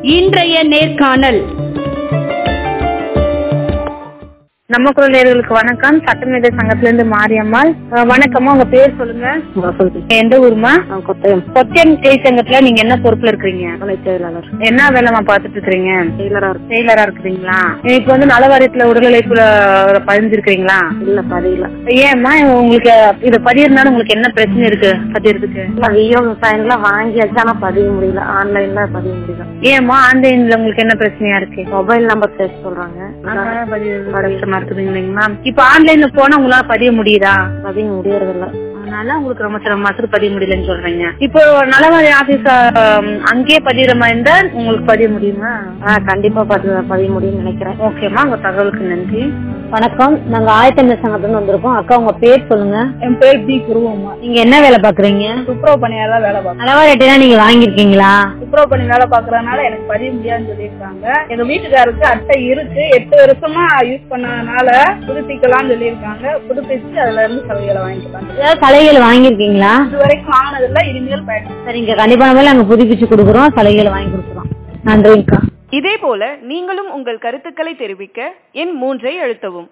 இன்றைய நேர்காணல் நம்ம குரல் நேயர்களுக்கு வணக்கம் சட்டமேதை சங்கத்துல இருந்து மாரியம்மாள் அஹ் வணக்கம்மா உங்க பேர் சொல்லுங்க எந்த ஊருமா கொத்தயம் கொத்தியம் தேய் சங்கத்துல நீங்க என்ன பொறுப்புல இருக்கிறீங்க துணை செயலாளர் என்ன வேலைமா பாத்துட்டு இருக்கிறீங்க டெய்லரா இருக்கு டெய்லரா இருக்கிறீங்களா இப்ப வந்து நலவாரியத்துல உடல்நிலைக்குள்ள பதிஞ்சிருக்கிறீங்களா இல்ல பதியல ஏம்மா உங்களுக்கு இத பதியிருந்தாலும் உங்களுக்கு என்ன பிரச்சனை இருக்கு பதியறதுக்கு இல்ல வியோ விவசாயம்லாம் வாங்கியாச்சு ஆனா பதிய முடியல ஆன்லைன்ல பதிய முடியல ஏம்மா ஆன்லைன்ல உங்களுக்கு என்ன பிரச்சனையா இருக்கு மொபைல் நம்பர் சேர்த்து சொல்றாங்க கஷ்டமா இருக்குதுங்களா இப்ப ஆன்லைன்ல போனா உங்களால பதிய முடியுதா பதிய முடியறது இல்ல அதனால உங்களுக்கு ரொம்ப சிரமமாசத்துக்கு பதிய முடியலன்னு சொல்றீங்க இப்போ நலவாரி ஆபீஸ் அங்கேயே பதிகிற மாதிரி இருந்தா உங்களுக்கு பதிய முடியுமா ஆஹ் கண்டிப்பா பதிய பதிய முடியும்னு நினைக்கிறேன் ஓகேம்மா உங்க தகவலுக்கு நன்றி வணக்கம் நாங்க ஆயத்தமிழ் சங்கத்துல இருந்து வந்திருக்கோம் அக்கா உங்க பேர் சொல்லுங்க என் பேர் பி குருவம்மா நீங்க என்ன வேலை பாக்குறீங்க துப்புரவு பணியாளர் தான் வேலை பார்க்கறேன் அளவா ரேட்டெல்லாம் நீங்க வாங்கிருக்கீங்களா துப்புரவு பணி வேலை பாக்குறதுனால எனக்கு பதிய முடியாதுன்னு சொல்லியிருக்காங்க எங்க வீட்டுக்காருக்கு அட்டை இருக்கு எட்டு வருஷமா யூஸ் பண்ணதுனால புதுப்பிக்கலாம்னு சொல்லியிருக்காங்க புதுப்பிச்சு அதுல இருந்து சலுகைகளை வாங்கிக்கலாம் ஏதாவது சலுகைகள் வாங்கிருக்கீங்களா இது வரைக்கும் வாங்கினதில்ல இனிமேல் பயன் சரிங்க கண்டிப்பா நம்ம நாங்க புதுப்பிச்சு கொடுக்குறோம் சலுகைகள் வாங்கி கொடுக்குறோம் நன்றிங்கக்கா இதேபோல நீங்களும் உங்கள் கருத்துக்களை தெரிவிக்க எண் மூன்றை அழுத்தவும்